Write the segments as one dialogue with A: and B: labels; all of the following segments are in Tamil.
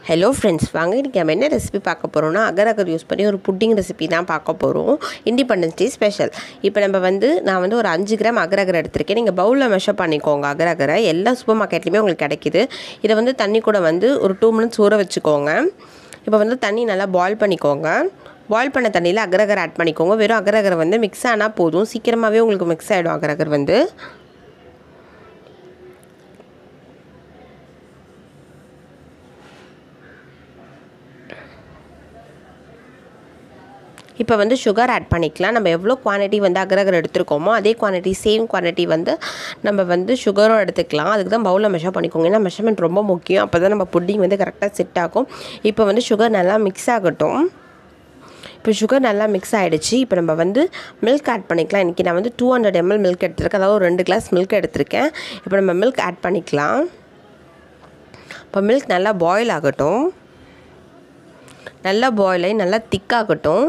A: ஹலோ ஃப்ரெண்ட்ஸ் வாங்க இன்றைக்கி நம்ம என்ன ரெசிபி பார்க்க போகிறோம்னா அகர் அகர் யூஸ் பண்ணி ஒரு புட்டிங் ரெசிபி தான் பார்க்க போகிறோம் இண்டிபெண்டன்ஸ் டே ஸ்பெஷல் இப்போ நம்ம வந்து நான் வந்து ஒரு அஞ்சு கிராம் அகர் அகர் எடுத்திருக்கேன் நீங்கள் பவுலில் மெஷர் பண்ணிக்கோங்க அகர் அகரை எல்லா சூப்பர் மார்க்கெட்லேயுமே உங்களுக்கு கிடைக்கிது இதை வந்து தண்ணி கூட வந்து ஒரு டூ மினிட்ஸ் ஊற வச்சுக்கோங்க இப்போ வந்து தண்ணி நல்லா பாயில் பண்ணிக்கோங்க பாயில் பண்ண தண்ணியில் அகரகர் ஆட் பண்ணிக்கோங்க வெறும் அகரகரை வந்து மிக்ஸ் ஆனால் போதும் சீக்கிரமாகவே உங்களுக்கு மிக்ஸ் ஆகிடும் அகரகர் வந்து இப்போ வந்து சுகர் ஆட் பண்ணிக்கலாம் நம்ம எவ்வளோ குவான்டிட்டி வந்து அகரகர் எடுத்துருக்கோமோ அதே குவான்டிட்டி சேம் குவான்டிட்டி வந்து நம்ம வந்து சுகரும் எடுத்துக்கலாம் அதுக்கு தான் பவுலில் மெஷர் பண்ணிக்கோங்க ஏன்னா மெஷர்மெண்ட் ரொம்ப முக்கியம் அப்போ தான் நம்ம புட்டிங் வந்து கரெக்டாக செட் ஆகும் இப்போ வந்து சுகர் நல்லா மிக்ஸ் ஆகட்டும் இப்போ சுகர் நல்லா மிக்ஸ் ஆகிடுச்சு இப்போ நம்ம வந்து மில்க் ஆட் பண்ணிக்கலாம் இன்றைக்கி நான் வந்து டூ ஹண்ட்ரட் எம்எல் மில்க் எடுத்திருக்கேன் அதாவது ஒரு ரெண்டு கிளாஸ் மில்க் எடுத்திருக்கேன் இப்போ நம்ம மில்க் ஆட் பண்ணிக்கலாம் இப்போ மில்க் நல்லா பாயில் ஆகட்டும் நல்லா பாயில் ஆகி நல்லா திக்காகட்டும்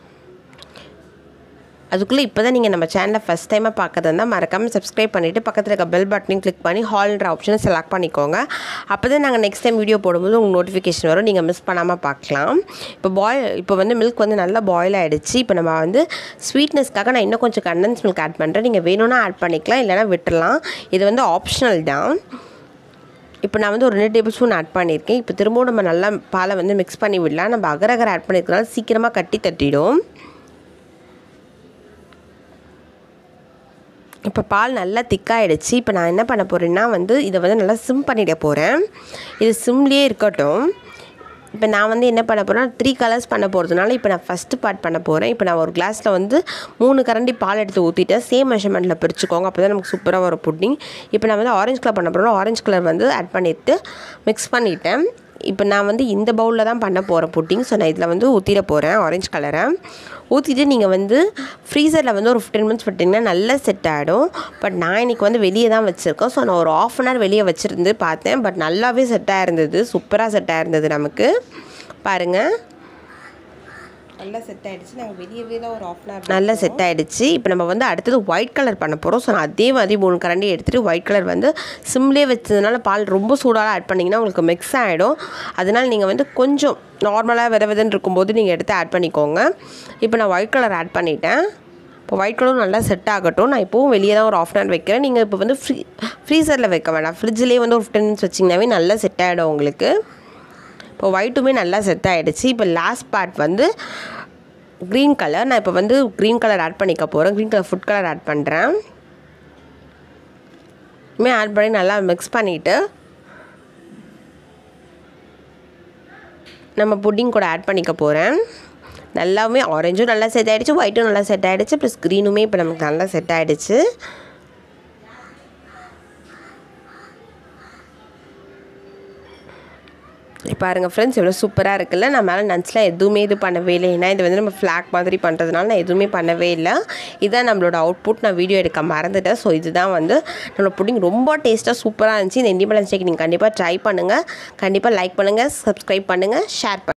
A: அதுக்குள்ளே இப்போ தான் நீங்கள் நம்ம சேனலை ஃபஸ்ட் டைமாக பார்க்கறது இருந்தால் மறக்காமல் சப்ஸ்கிரைப் பண்ணிவிட்டு பக்கத்தில் இருக்க பெல் பட்டனையும் கிளிக் பண்ணி ஹால்ன்ற ஆப்ஷனை செலக்ட் பண்ணிக்கோங்க அப்போ தான் நாங்கள் நெக்ஸ்ட் டைம் வீடியோ போடும்போது உங்களுக்கு நோட்டிஃபிகேஷன் வரும் நீங்கள் மிஸ் பண்ணாமல் பார்க்கலாம் இப்போ பாயில் இப்போ வந்து மில்க் வந்து நல்லா பாயில் ஆகிடுச்சு இப்போ நம்ம வந்து ஸ்வீட்னஸ்க்காக நான் இன்னும் கொஞ்சம் கண்டன்ஸ் மில்க் ஆட் பண்ணுறேன் நீங்கள் வேணும்னா ஆட் பண்ணிக்கலாம் இல்லைனா விட்டுடலாம் இது வந்து ஆப்ஷனல் தான் இப்போ நான் வந்து ஒரு ரெண்டு டேபிள் ஸ்பூன் ஆட் பண்ணியிருக்கேன் இப்போ திரும்பவும் நம்ம நல்லா பாலை வந்து மிக்ஸ் பண்ணி விடலாம் நம்ம அகரகர் ஆட் பண்ணியிருக்கனால சீக்கிரமாக கட்டி தட்டிடும் இப்போ பால் நல்லா திக்காயிடுச்சு இப்போ நான் என்ன பண்ண போகிறேன்னா வந்து இதை வந்து நல்லா சிம் பண்ணிட போகிறேன் இது சிம்லேயே இருக்கட்டும் இப்போ நான் வந்து என்ன பண்ண போகிறேன்னா த்ரீ கலர்ஸ் பண்ண போகிறதுனால இப்போ நான் ஃபஸ்ட்டு பார்ட் பண்ண போகிறேன் இப்போ நான் ஒரு கிளாஸில் வந்து மூணு கரண்டி பால் எடுத்து ஊற்றிட்டேன் சேம் மெஷர்மெண்ட்டில் பிரிச்சுக்கோங்க அப்போ தான் நமக்கு சூப்பராக வரும் புட்டிங் இப்போ நான் வந்து ஆரஞ்சு கலர் பண்ண போகிறோம் ஆரஞ்சு கலர் வந்து ஆட் பண்ணிவிட்டு மிக்ஸ் பண்ணிவிட்டேன் இப்போ நான் வந்து இந்த பவுலில் தான் பண்ண போகிறேன் புட்டிங் ஸோ நான் இதில் வந்து ஊற்றிட போகிறேன் ஆரஞ்சு கலரை ஊற்றிட்டு நீங்கள் வந்து ஃப்ரீசரில் வந்து ஒரு ஃபிஃப்டீன் மினிட்ஸ் விட்டிங்கன்னா நல்லா செட் ஆகிடும் பட் நான் இன்றைக்கி வந்து வெளியே தான் வச்சுருக்கோம் ஸோ நான் ஒரு ஆஃப் அன் ஹவர் வெளியே வச்சுருந்து பார்த்தேன் பட் நல்லாவே செட் ஆகிருந்தது சூப்பராக செட் ஆகிருந்தது நமக்கு பாருங்கள் நல்லா செட் ஆகிடுச்சு நாங்கள் வெளியவே தான் ஒரு ஆஃப் அன் ஹவர் நல்லா செட் ஆகிடுச்சு இப்போ நம்ம வந்து அடுத்தது ஒயிட் கலர் பண்ண போகிறோம் ஸோ நான் அதே மாதிரி மூணு கரண்டி எடுத்துகிட்டு ஒயிட் கலர் வந்து சிம்லேயே வச்சதுனால பால் ரொம்ப சூடாக ஆட் பண்ணிங்கன்னா உங்களுக்கு மிக்ஸ் ஆகிடும் அதனால் நீங்கள் வந்து கொஞ்சம் நார்மலாக வித விதன்னு இருக்கும்போது நீங்கள் எடுத்து ஆட் பண்ணிக்கோங்க இப்போ நான் ஒயிட் கலர் ஆட் பண்ணிட்டேன் இப்போ ஒயிட் கலரும் நல்லா செட் ஆகட்டும் நான் இப்போவும் வெளியே தான் ஒரு ஆஃப் அன் ஹவர் வைக்கிறேன் நீங்கள் இப்போ வந்து ஃப்ரீ ஃப்ரீசரில் வைக்க வேண்டாம் ஃப்ரிட்ஜ்லேயே வந்து ஒரு ஃபிஃப்டீன் மினிட்ஸ் வச்சிங்கனாவே நல்லா செட் ஆகிடும் உங்களுக்கு இப்போ ஒயிட்டுமே நல்லா செட் ஆகிடுச்சு இப்போ லாஸ்ட் பார்ட் வந்து க்ரீன் கலர் நான் இப்போ வந்து க்ரீன் கலர் ஆட் பண்ணிக்க போகிறேன் green colour food colour add பண்ணுறேன் இதுமே ஆட் பண்ணி நல்லா மிக்ஸ் பண்ணிவிட்டு நம்ம புட்டிங் கூட ஆட் பண்ணிக்க போகிறேன் நல்லாவுமே ஆரஞ்சும் நல்லா செட் ஆகிடுச்சு ஒயிட்டும் நல்லா செட் ஆகிடுச்சு ப்ளஸ் க்ரீனுமே இப்போ நமக்கு நல்லா செட் ஆகிடுச்சு பாருங்கள் ஃப்ரெண்ட்ஸ் எவ்வளோ சூப்பராக இருக்குல்ல நான் மேலே நட்ஸ்லாம் எதுவுமே இது பண்ணவே இல்லை ஏன்னா இது வந்து நம்ம ஃப்ளாக் மாதிரி பண்ணுறதுனால நான் எதுவுமே பண்ணவே இல்லை இதுதான் நம்மளோட அவுட்புட் நான் வீடியோ எடுக்க மறந்துட்டேன் ஸோ இதுதான் வந்து நம்மளோட புட்டிங் ரொம்ப டேஸ்ட்டாக சூப்பராக இருந்துச்சு இந்த இண்டிபெண்டன்ஸ் டேக்கு நீங்கள் கண்டிப்பாக ட்ரை பண்ணுங்கள் கண்டிப்பாக லைக் பண்ணுங்கள் சப்ஸ்கிரைப் பண்ணுங்கள் ஷேர் பண்ணுங்கள்